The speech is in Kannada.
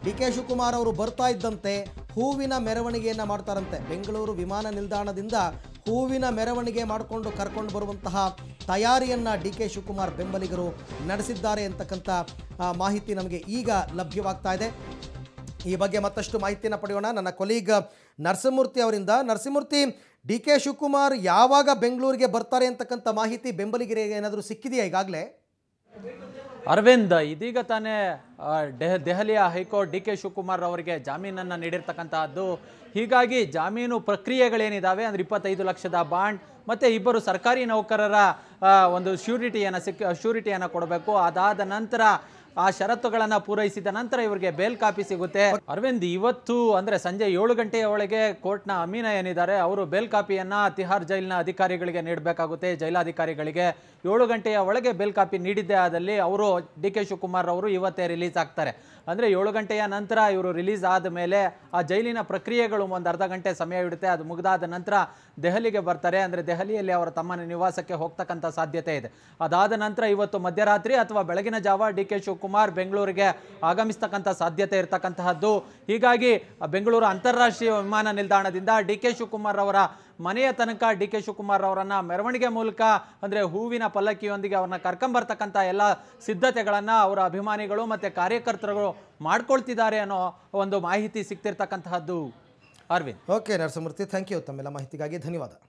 ಡಿ ಕೆ ಶಿವಕುಮಾರ್ ಅವರು ಬರ್ತಾ ಇದ್ದಂತೆ ಹೂವಿನ ಮೆರವಣಿಗೆಯನ್ನು ಮಾಡ್ತಾರಂತೆ ಬೆಂಗಳೂರು ವಿಮಾನ ನಿಲ್ದಾಣದಿಂದ ಹೂವಿನ ಮೆರವಣಿಗೆ ಮಾಡಿಕೊಂಡು ಕರ್ಕೊಂಡು ಬರುವಂತಹ ತಯಾರಿಯನ್ನು ಡಿ ಕೆ ಶಿವಕುಮಾರ್ ಬೆಂಬಲಿಗರು ನಡೆಸಿದ್ದಾರೆ ಅಂತಕ್ಕಂಥ ಆ, ಮಾಹಿತಿ ನಮಗೆ ಈಗ ಲಭ್ಯವಾಗ್ತಾ ಇದೆ ಈ ಬಗ್ಗೆ ಮತ್ತಷ್ಟು ಮಾಹಿತಿಯನ್ನು ಪಡೆಯೋಣ ನನ್ನ ಕೊಲೀಗ್ ನರಸಿಂಹಮೂರ್ತಿ ಅವರಿಂದ ನರಸಿಂಹಮೂರ್ತಿ ಡಿ ಕೆ ಶಿವಕುಮಾರ್ ಯಾವಾಗ ಬೆಂಗಳೂರಿಗೆ ಬರ್ತಾರೆ ಅಂತಕ್ಕಂಥ ಮಾಹಿತಿ ಬೆಂಬಲಿಗರಿಗೆ ಏನಾದರೂ ಸಿಕ್ಕಿದೆಯಾ ಈಗಾಗಲೇ ಅರವಿಂದ್ ಇದೀಗ ತಾನೇ ಆ, ಡೆಹ- ದೆಹಲಿಯ ಹೈಕೋರ್ಟ್ ಡಿ ಕೆ ಶಿವಕುಮಾರ್ ಅವರಿಗೆ ಜಾಮೀನನ್ನು ನೀಡಿರ್ತಕ್ಕಂತಹದ್ದು ಹೀಗಾಗಿ ಜಾಮೀನು ಪ್ರಕ್ರಿಯೆಗಳೇನಿದಾವೆ ಅಂದ್ರೆ ಇಪ್ಪತ್ತೈದು ಲಕ್ಷದ ಬಾಂಡ್ ಮತ್ತೆ ಇಬ್ಬರು ಸರ್ಕಾರಿ ನೌಕರರ ಆ, ಒಂದು ಶ್ಯೂರಿಟಿಯನ್ನು ಸಿಕ್ ಶ್ಯೂರಿಟಿಯನ್ನು ಕೊಡಬೇಕು ಅದಾದ ನಂತರ ಆ ಷರತ್ತುಗಳನ್ನು ಪೂರೈಸಿದ ನಂತರ ಇವರಿಗೆ ಬೇಲ್ ಕಾಪಿ ಸಿಗುತ್ತೆ ಅರವಿಂದ್ ಇವತ್ತು ಅಂದ್ರೆ ಸಂಜೆ ಏಳು ಗಂಟೆಯ ಒಳಗೆ ಕೋರ್ಟ್ನ ಅಮೀನ ಏನಿದ್ದಾರೆ ಅವರು ಬೇಲ್ ಕಾಪಿಯನ್ನ ತಿಹಾರ್ ಜೈಲಿನ ಅಧಿಕಾರಿಗಳಿಗೆ ನೀಡಬೇಕಾಗುತ್ತೆ ಜೈಲಾಧಿಕಾರಿಗಳಿಗೆ ಏಳು ಗಂಟೆಯ ಒಳಗೆ ಬೇಲ್ ಕಾಪಿ ನೀಡಿದ್ದೇ ಆದಲ್ಲಿ ಅವರು ಡಿ ಕೆ ಶಿವಕುಮಾರ್ ಅವರು ಇವತ್ತೇ ರಿಲೀಸ್ ಆಗ್ತಾರೆ ಅಂದ್ರೆ ಏಳು ಗಂಟೆಯ ನಂತರ ಇವರು ರಿಲೀಸ್ ಆದ ಮೇಲೆ ಆ ಜೈಲಿನ ಪ್ರಕ್ರಿಯೆಗಳು ಒಂದು ಅರ್ಧ ಗಂಟೆ ಸಮಯ ಇಡುತ್ತೆ ಅದು ಮುಗಿದಾದ ನಂತರ ದೆಹಲಿಗೆ ಬರ್ತಾರೆ ಅಂದ್ರೆ ದೆಹಲಿಯಲ್ಲಿ ಅವರ ತಮ್ಮನ ನಿವಾಸಕ್ಕೆ ಹೋಗ್ತಕ್ಕಂಥ ಸಾಧ್ಯತೆ ಇದೆ ಅದಾದ ನಂತರ ಇವತ್ತು ಮಧ್ಯರಾತ್ರಿ ಅಥವಾ ಬೆಳಗಿನ ಜಾವ ಡಿ ಕೆ ಶಿವಕುಮಾರ್ ಬೆಂಗಳೂರಿಗೆ ಆಗಮಿಸ್ತಕ್ಕಂಥ ಸಾಧ್ಯತೆ ಇರತಕ್ಕಂತಹದ್ದು ಹೀಗಾಗಿ ಆ ಬೆಂಗಳೂರು ಅಂತಾರಾಷ್ಟ್ರೀಯ ವಿಮಾನ ನಿಲ್ದಾಣದಿಂದ ಡಿ ಕೆ ಶಿವಕುಮಾರ್ ಅವರ ಮನೆಯ ತನಕ ಡಿ ಕೆ ಶಿವಕುಮಾರ್ ಅವರನ್ನ ಮೆರವಣಿಗೆ ಮೂಲಕ ಅಂದ್ರೆ ಹೂವಿನ ಪಲ್ಲಕ್ಕಿಯೊಂದಿಗೆ ಅವ್ರನ್ನ ಕರ್ಕೊಂಬರ್ತಕ್ಕಂಥ ಎಲ್ಲ ಸಿದ್ಧತೆಗಳನ್ನ ಅವರ ಅಭಿಮಾನಿಗಳು ಮತ್ತೆ ಕಾರ್ಯಕರ್ತರು ಮಾಡ್ಕೊಳ್ತಿದ್ದಾರೆ ಅನ್ನೋ ಒಂದು ಮಾಹಿತಿ ಸಿಗ್ತಿರ್ತಕ್ಕಂತಹದ್ದು Arvind okay Narasimhamurthy thank you ತಮ್ಮೆಲ್ಲ ಮಾಹಿತಿಗಾಗಿ ಧನ್ಯವಾದ